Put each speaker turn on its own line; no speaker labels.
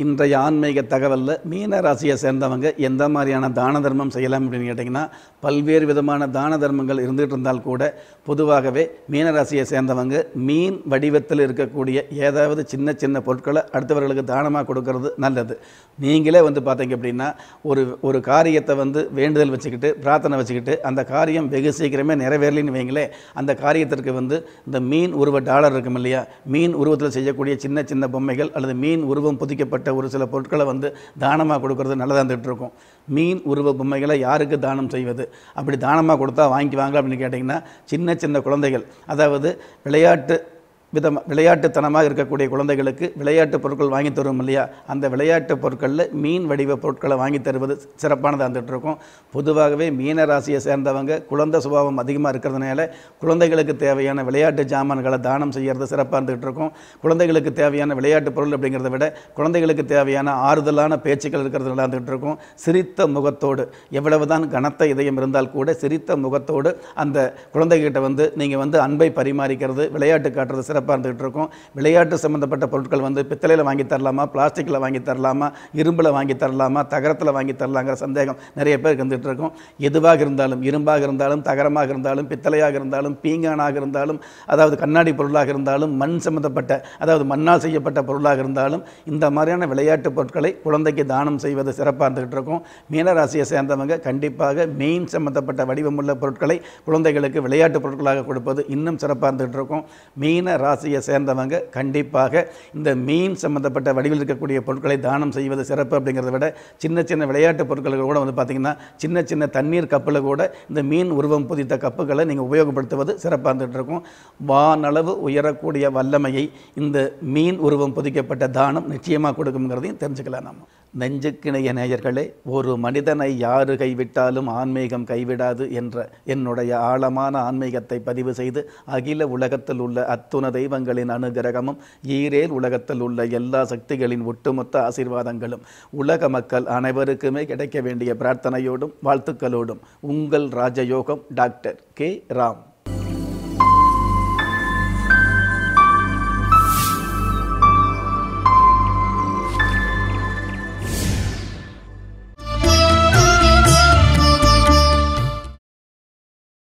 இன்றைய ஆன்மீக தகவலில் மீன ராசியை சேர்ந்தவங்க எந்த மாதிரியான தான தர்மம் செய்யலாம் அப்படின்னு கேட்டிங்கன்னா பல்வேறு விதமான தான தர்மங்கள் இருந்துகிட்டு இருந்தால் கூட பொதுவாகவே மீன ராசியை சேர்ந்தவங்க மீன் வடிவத்தில் இருக்கக்கூடிய ஏதாவது சின்ன சின்ன பொருட்களை அடுத்தவர்களுக்கு தானமாக கொடுக்கறது நல்லது நீங்களே வந்து பார்த்தீங்க அப்படின்னா ஒரு ஒரு காரியத்தை வந்து வேண்டுதல் வச்சுக்கிட்டு பிரார்த்தனை வச்சுக்கிட்டு அந்த காரியம் வெகு சீக்கிரமே நிறைவேறலின்னு வைங்களே அந்த காரியத்திற்கு வந்து இந்த மீன் உருவ டாலர் இருக்கும் இல்லையா மீன் உருவத்தில் செய்யக்கூடிய சின்ன சின்ன பொம்மைகள் அல்லது மீன் உருவம் புதிக்கப்பட்ட ஒரு சில பொருட்களை வந்து தானமாக கொடுக்கறது நல்லதாக இருந்துகிட்டு இருக்கும் மீன் உருவ பொம்மைகளை யாருக்கு தானம் செய்வது அப்படி தானமாக கொடுத்தா வாங்கிக்குவாங்க அப்படின்னு கேட்டிங்கன்னா சின்ன சின்ன குழந்தைகள் அதாவது விளையாட்டு விதம் விளையாட்டுத்தனமாக இருக்கக்கூடிய குழந்தைகளுக்கு விளையாட்டு பொருட்கள் வாங்கி தரும் இல்லையா அந்த விளையாட்டு பொருட்களில் மீன் வடிவ பொருட்களை வாங்கி தருவது சிறப்பானதாக இருந்துகிட்டு இருக்கும் பொதுவாகவே மீன ராசியை சேர்ந்தவங்க குழந்தை சுபாவம் அதிகமாக இருக்கிறதுனால குழந்தைகளுக்கு தேவையான விளையாட்டு ஜாமான்களை தானம் செய்கிறது சிறப்பாக இருந்துகிட்டு இருக்கும் குழந்தைகளுக்கு தேவையான விளையாட்டு பொருள் அப்படிங்கிறத விட குழந்தைகளுக்கு தேவையான ஆறுதலான பேச்சுக்கள் இருக்கிறது நல்லா இருந்துகிட்டு இருக்கும் சிரித்த முகத்தோடு எவ்வளவுதான் கனத்த இதயம் இருந்தால் கூட சிரித்த முகத்தோடு அந்த குழந்தைகிட்ட வந்து நீங்கள் வந்து அன்பை பரிமாறிக்கிறது விளையாட்டு காட்டுறது சிறப்பாக இருந்துகிட்டு இருக்கும் விளையாட்டு சம்மந்தப்பட்ட பொருட்கள் வந்து பித்தளையில் வாங்கி தரலாமா பிளாஸ்டிக்கில் வாங்கி தரலாமா இரும்பில் வாங்கி தரலாமா தகரத்தில் வாங்கி தரலாங்கிற சந்தேகம் நிறைய பேருக்கு இருந்துகிட்டு இருக்கும் எதுவாக இருந்தாலும் இரும்பாக இருந்தாலும் தகரமாக இருந்தாலும் பித்தளையாக இருந்தாலும் பீங்கானாக இருந்தாலும் அதாவது கண்ணாடி பொருளாக இருந்தாலும் மண் சம்மந்தப்பட்ட அதாவது மண்ணால் செய்யப்பட்ட பொருளாக இருந்தாலும் இந்த மாதிரியான விளையாட்டு பொருட்களை குழந்தைக்கு தானம் செய்வது சிறப்பாக இருந்துகிட்டு இருக்கும் மீனராசியை சேர்ந்தவங்க கண்டிப்பாக மீன் சம்மந்தப்பட்ட வடிவமுள்ள பொருட்களை குழந்தைகளுக்கு விளையாட்டு பொருட்களாக கொடுப்பது இன்னும் சிறப்பாக இருந்துகிட்டு இருக்கும் மீன ராசியை சேர்ந்தவங்க கண்டிப்பாக இந்த மீன் சம்மந்தப்பட்ட வடிவில் இருக்கக்கூடிய பொருட்களை தானம் செய்வது சிறப்பு அப்படிங்கிறத விட சின்ன சின்ன விளையாட்டு பொருட்கள் கூட வந்து பார்த்திங்கன்னா சின்ன சின்ன தண்ணீர் கப்பில் கூட இந்த மீன் உருவம் புதித்த கப்புகளை நீங்கள் உபயோகப்படுத்துவது சிறப்பாக இருந்துகிட்டு இருக்கும் வானளவு உயரக்கூடிய வல்லமையை இந்த மீன் உருவம் புதிக்கப்பட்ட தானம் நிச்சயமாக கொடுக்குங்கிறதையும் தெரிஞ்சுக்கலாம் நாம் நெஞ்சுக்கிணைய நேயர்களே ஒரு மனிதனை யாரு கைவிட்டாலும் ஆன்மீகம் கைவிடாது என்ற என்னுடைய ஆழமான ஆன்மீகத்தை பதிவு செய்து அகில உலகத்தில் உள்ள அத்துண தெய்வங்களின் அனுகிரகமும் ஈரேல் உலகத்தில் உள்ள எல்லா சக்திகளின் ஒட்டுமொத்த ஆசீர்வாதங்களும் உலக மக்கள் அனைவருக்குமே கிடைக்க வேண்டிய பிரார்த்தனையோடும் வாழ்த்துக்களோடும் உங்கள் ராஜயோகம் டாக்டர் கே ராம்